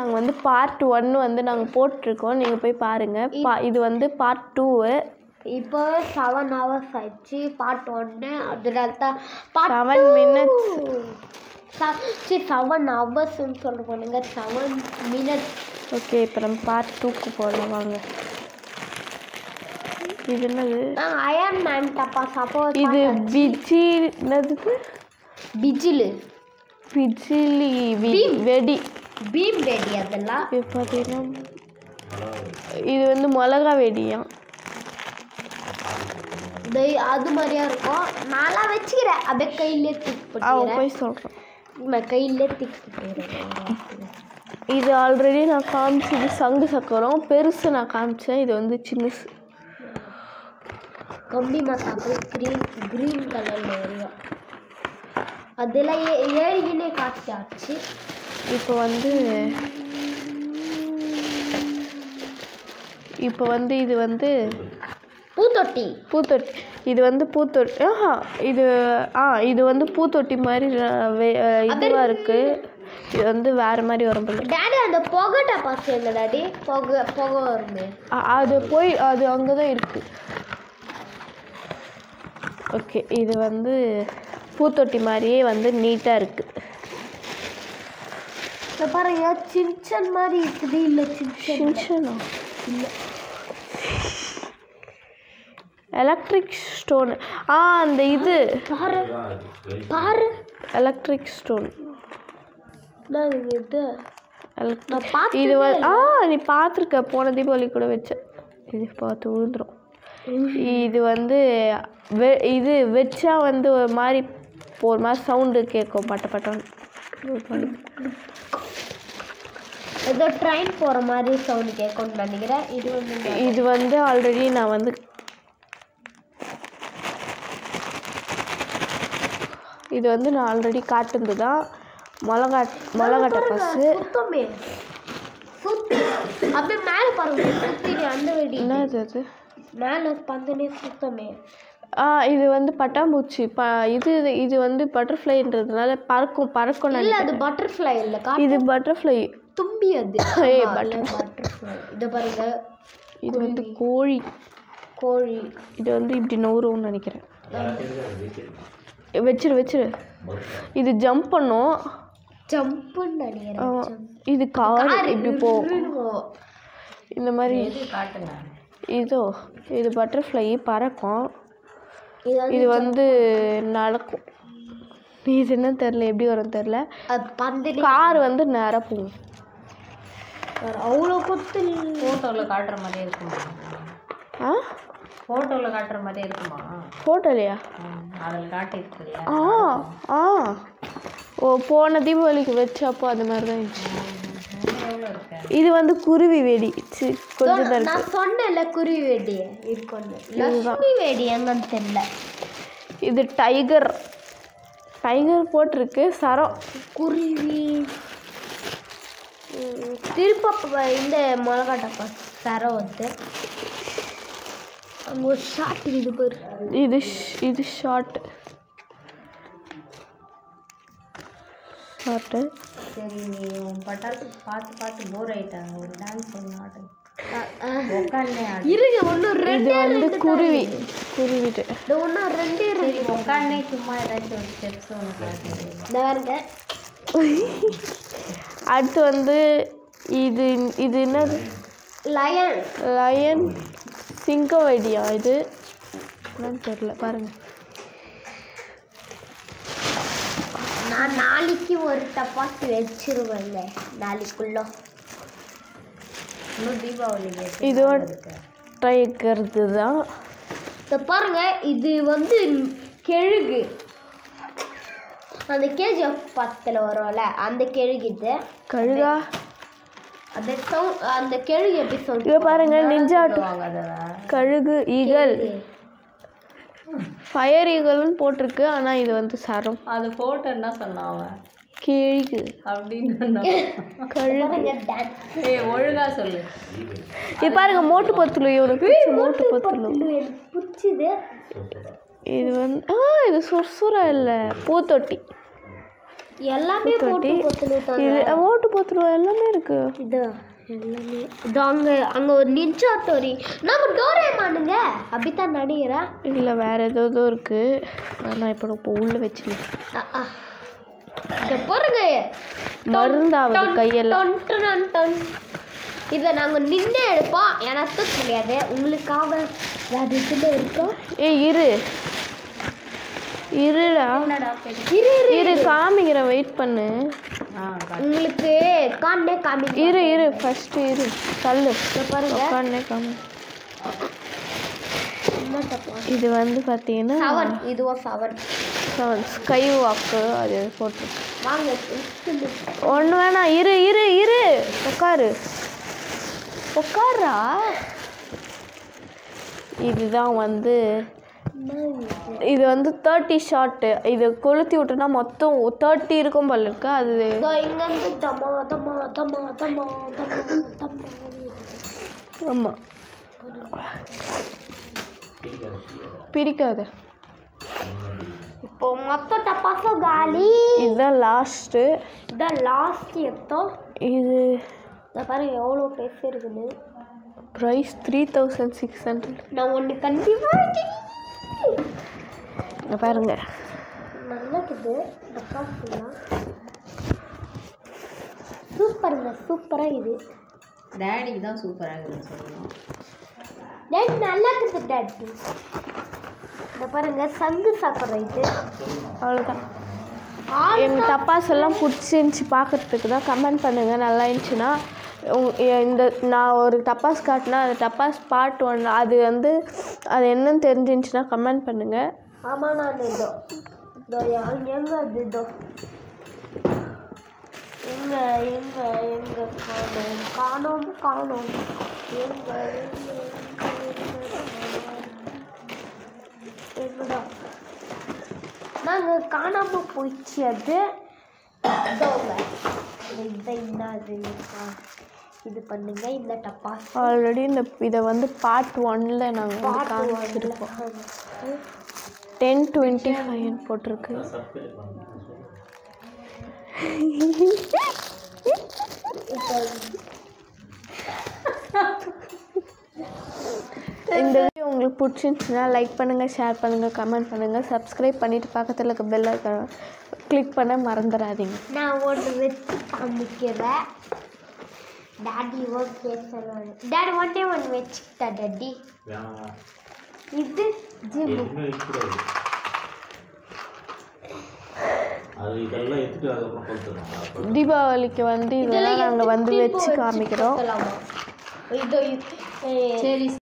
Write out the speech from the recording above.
நாங்கள் வந்து part one வந்து நாங்கள் போட்டிருக்கோம் நீங்கள் போய் பாருங்கள் பா இது வந்து பார்ட் டூவு இப்போ செவன் ஹவர்ஸ் ஆயிடுச்சு பார்ட் ஒன்று அதனால தான் பார்ட் செவன் மினிட்ஸ் சரி செவன் ஹவர்ஸ்ன்னு சொல்ல போனுங்க செவன் மினிட்ஸ் ஓகே இப்போ நம்ம பார்ட் டூக்கு போகலாம் வாங்க இது என்னது நான் அயன் மேன் டப்பா சப்போஸ் இது பிஜி என்னது பிஜிலு பிஜிலி வி- வெடி பீம் வெடி அதெல்லாம் இது பார்த்தீங்கன்னா இது வந்து மிளகா வெடியாம் இது அது மாதிரியா இருக்கும் நான்லாம் வச்சுக்கிறேன் அப்படியே கையிலே தூக்கி அவ போட்டுக்கிறேன் போய் சொல்கிறேன் நான் கையிலே தூக்கி போட்டுக்கிறேன் இது ஆல்ரெடி நான் காமிச்சது சங்கு சக்கரம் பெருசு நான் காமிச்சேன் இது வந்து சின்னசு கம்பி மசாக்கு க்ரீன் க்ரீன் கலரில் வரும் அதெல்லாம் ஏ ஏழினே காட்சி இப்போ வந்து இப்போ வந்து இது வந்து பூத்தொட்டி பூத்தொட்டி இது வந்து பூத்தொட்டி ஆஹா இது ஆ இது வந்து பூத்தொட்டி மாதிரி இதுவாக இருக்குது இது வந்து வேறு மாதிரி வரும் போல டாடி அந்த புகை டப்பாஸ் எங்க டாடி புகை புகை வருமே அ- அது போய் அது அங்கே தான் இருக்குது ஓகே இது வந்து பூத்தொட்டி மாதிரியே வந்து நீட்டாக இருக்குது இப்போ பாருங்க சின்சன் மாதிரி இருக்குது இல்லை சின்சன் டென்ஷனா எலக்ட்ரிக் ஸ்டோன் ஆ அந்த இது பாரு பாரு எலக்ட்ரிக் ஸ்டோன் நான் இது எலக்ட்ரிக் நான் பார்த்து இது வந்து ஆ நீ பார்த்துருக்க போன தீபாவளி கூட வச்ச இது பார்த்து விழுந்துரும் இது வந்து வெ இது வச்சா வந்து ஒரு மாதிரி ஒரு மாதிரி சவுண்டு கேட்கும் பட்ட பட்டன்னு ஏதோ ட்ரெயின் போகிற மாதிரி சவுண்ட் கேட்கும்னு நினைக்கிறேன் இது வந்து இந்த- இது வந்து ஆல்ரெடி நான் வந்து இது வந்து நான் ஆல்ரெடி காட்டுனது தான் மிளகா மிளகா டப்பாஸு சுத்தமே சுத்தி அப்படியே மேலே பாருங்க சுத்தி அந்த வெடி என்னது அது மேலே பந்தனே சுத்தமே ஆ இது வந்து பட்டாம்பூச்சி ப இது இது வந்து பட்டர்ஃப்ளைன்றதுனால பறக்கும் பறக்கும் இல்லை அது பட்டர்ஃப்ளை இல்லை கா இது பட்டர்ஃப்ளை தும்பி அது ஏய், பட்டர்ஃப்ளை இதை பாருங்க இது வந்து கோழி கோழி இது வந்து இப்படி நவுறும்னு நினைக்கிறேன் வச்சிரு வச்சிரு இது ஜம்ப் பண்ணும் ஜம்புன்னு நினைக்கிறேன் ஆமா. இது கார் இப்படி போகும் jump. இந்த மாதிரி இதோ இது பட்டர்ஃப்ளை பறக்கும் இது வந்து இது வந்து நடக்கும் இது என்ன தெரில எப்படி வரும் தெரில அது பந்தனே கார் வந்து நேராக போகும் அவ்வளோ கொத்து ஃபோட்டோவில் காட்டுற மாதிரியே இருக்குமா ஆ ஃபோட்டோவில் காட்டுற மாதிரியே இருக்குமா ஃபோட்டோலையா அதில் காட்டியிருக்கு இல்லையா ஆ ஆ ஓ போன தீபாவளிக்கு வச்சப்போ அது மாதிரி தான் இருந்துச்சு எவ்வளோ இருக்கு இது வந்து குருவி வெடி சி கொஞ்சம் தான் இருக்கு நான் சொன்னேன்ல குருவி வேடி இருக்கும்னு லட்சுமி வேடி எங்கன்னு தெரியல இது டைகர் டைகர் போட்டிருக்கு சரம் குருவி ம், திருப்ப ப- இந்த மிளகா டப்பா சர வந்து அங்கே ஒரு ஷார்ட் இது பாரு இது ஷ்- இது ஷார்ட் ஷார்ட்டு சரி நீ உன் பட்டாசு பார்த்து பார்த்து போர் ஆயிட்டாங்க ஒரு டான்ஸ் ஒன்று ஆடு அ- அ. உட்காந்தே ஆடு இருங்க ஒன்றும் இது ரெண்டு வந்து குருவி குருவிட்டு இந்த ஒன்றும் ரெண்டே ரெண்டு சரி உட்காந்தே சும்மா ஏதாச்சும் ஒரு ஸ்டெப்ஸ் ஒன்று காட்டுது இந்த பாருங்க அடுத்து வந்து இது இது என்னது லயன் லயன் சிங்க வெடியா இது என்னன்னு தெரில பாருங்க நான் நாளைக்கு ஒரு டப்பாசி வச்சிருவேங்க நாளைக்குள்ள இன்னும் தீபாவளிக்கு இது ஒரு டைகர்து தான் இத பாருங்க இது வந்து கெழுகு அந்த கேஜிஎஃப் பத்தில் வரும்ல அந்த கெழுகு இது கழுகா அந்த சவுண்ட் அந்த கெழுகு எப்படி இதை சவுண்ட் பாருங்க நிஞ்சா சொல்லுவாங்க அதில் கழுகு ஈகல் ஃபயர் ஈகல்னு போட்டிருக்கு ஆனால் இது வந்து சரம் அது ஃபோட்டோ என்ன சொன்னான் அவன் கிழகு அப்படின்னு கழுகு ஏய் ஒழுங்கா சொல்லு இது பாருங்க மோட்டு பத்துலு இவனுக்கு பிடிச்ச மோட்டு பத்துலு பிடிச்சிது இது வந்து ஆ இது சுர்சுரா இல்லை பூத்தொட்டி எல்லாமே போட்டு கொத்துனுட்டாங்க இது ஓட்டு போத்துருவோம் எல்லாமே இருக்கு இது எல்லாமே இது அங்கே அங்கே ஒரு நிஞ்சா டோரி நம்ம டோரேமானுங்க அப்படித்தான் நினைக்கிறேன் இல்லை வேற ஏதோ ஏதோ இருக்கு நான் இப்போ இப்போ உள்ள வச்சுருக்கேன் இதை பாருங்க மருந்தாவது கையெல்லாம் டொன் டொன் டொன். இதை நாங்கள் நின்று எடுப்போம் எனக்கு தெரியாது உங்களுக்காக வேறு இதுல இருக்கோம் ஏய் இரு இருடா இரு இரு இரு காமிக்கிறேன் வெயிட் பண்ணு ஆ உங்களுக்கு காண்டே காமி இரு இரு ஃபர்ஸ்ட் இரு தள்ளு பாருங்க உட்காந்தே காமி என்ன தப்பா இது வந்து பார்த்தீங்கன்னா சவன் இதுவோ சவன் ஸ்கை வாக்கு அது போட்டு வாங்க ஒன்று வேணாம் இரு இரு இரு உட்காரு உட்காரா இதுதான் வந்து இது வந்து தேர்ட்டி ஷார்ட்டு இது கொளுத்தி விட்டோன்னா மொத்தம் தேர்ட்டி இருக்கும் போல இருக்கு அது இதோ இங்கேருந்து தமா தமா தமா தமா தமா தமா ஆமாம் பிரிக்காத இப்போ மொத்த டப்பாசம் காலி இதுதான் லாஸ்ட்டு இதான் லாஸ்ட் எத்தோம் இது இதை பாருங்க எவ்வளோ பேச இருக்குன்னு price three thousand six hundred நான் ஒன்று கண்டிப்பாக இங்கே பாருங்க நல்லா இருக்குது டப்பா ஃபுல்லாக சூப்பருங்க சூப்பராக இது டேடிக்கு தான் சூப்பராக இருக்குன்னு சொல்லணும் டேட் நல்லா இருக்குது டேட் இந்த பாருங்க சங்கு சாப்பிட்ற இது அவ்வளோதான் எனக்கு டப்பாஸ் எல்லாம் பிடிச்சிருந்துச்சி பார்க்கறதுக்கு தான் கமெண்ட் பண்ணுங்கள் நல்லா இருந்துச்சுன்னா உங்க- எ- இந்த நான் ஒரு டப்பாஸ் காட்டினா அந்த டப்பாஸ் பார்ட் ஒன் அது வந்து அது என்னன்னு தெரிஞ்சிருந்துச்சுன்னா கமெண்ட் பண்ணுங்கள் ஆமாம் நான் இதோ இதோ எங்க எங்க அது இதோ எங்க எங்க எங்க காணோம் காணோம் காணோம் எங்க எங்க எங்க எங்கடா நாங்கள் காணாமல் போயிடுச்சு அது இதோங்க இதை என்னது இது பண்ணுங்க இந்த டப்பா ஆல்ரெடி இந்த இதை வந்து பார்ட் ஒன்ல நாங்கள் வந்து பாட்டு காமிச்சிருக்கோம் வாங்கல. டென் டுவெண்ட்டி ஃபைவ் போட்டிருக்கு இந்த வீடியோ உங்களுக்கு பிடிச்சிருந்துச்சுன்னா லைக் பண்ணுங்கள் ஷேர் பண்ணுங்கள் கமெண்ட் பண்ணுங்கள் சப்ஸ்கிரைப் பண்ணிவிட்டு பக்கத்தில் இருக்க பெல் கிளிக் பண்ண மறந்துடாதீங்க நான் ஒன்று வச்சு காமிக்கிறேன் டாடி ஓகே சொல்லுவாங்க டாடி ஒன்றே ஒன்று வச்சுக்கிட்டா டாடி இது ஜிம் எதுவுமே வைக்கக்கூடாது அது இதெல்லாம் எடுத்துட்டு அதுக்கப்புறம் கொடுத்துருவாங்க தீபாவளிக்கு வந்து இதெல்லாம் நாங்கள் வந்து வச்சு காமிக்கிறோம் இதோ இது- சரி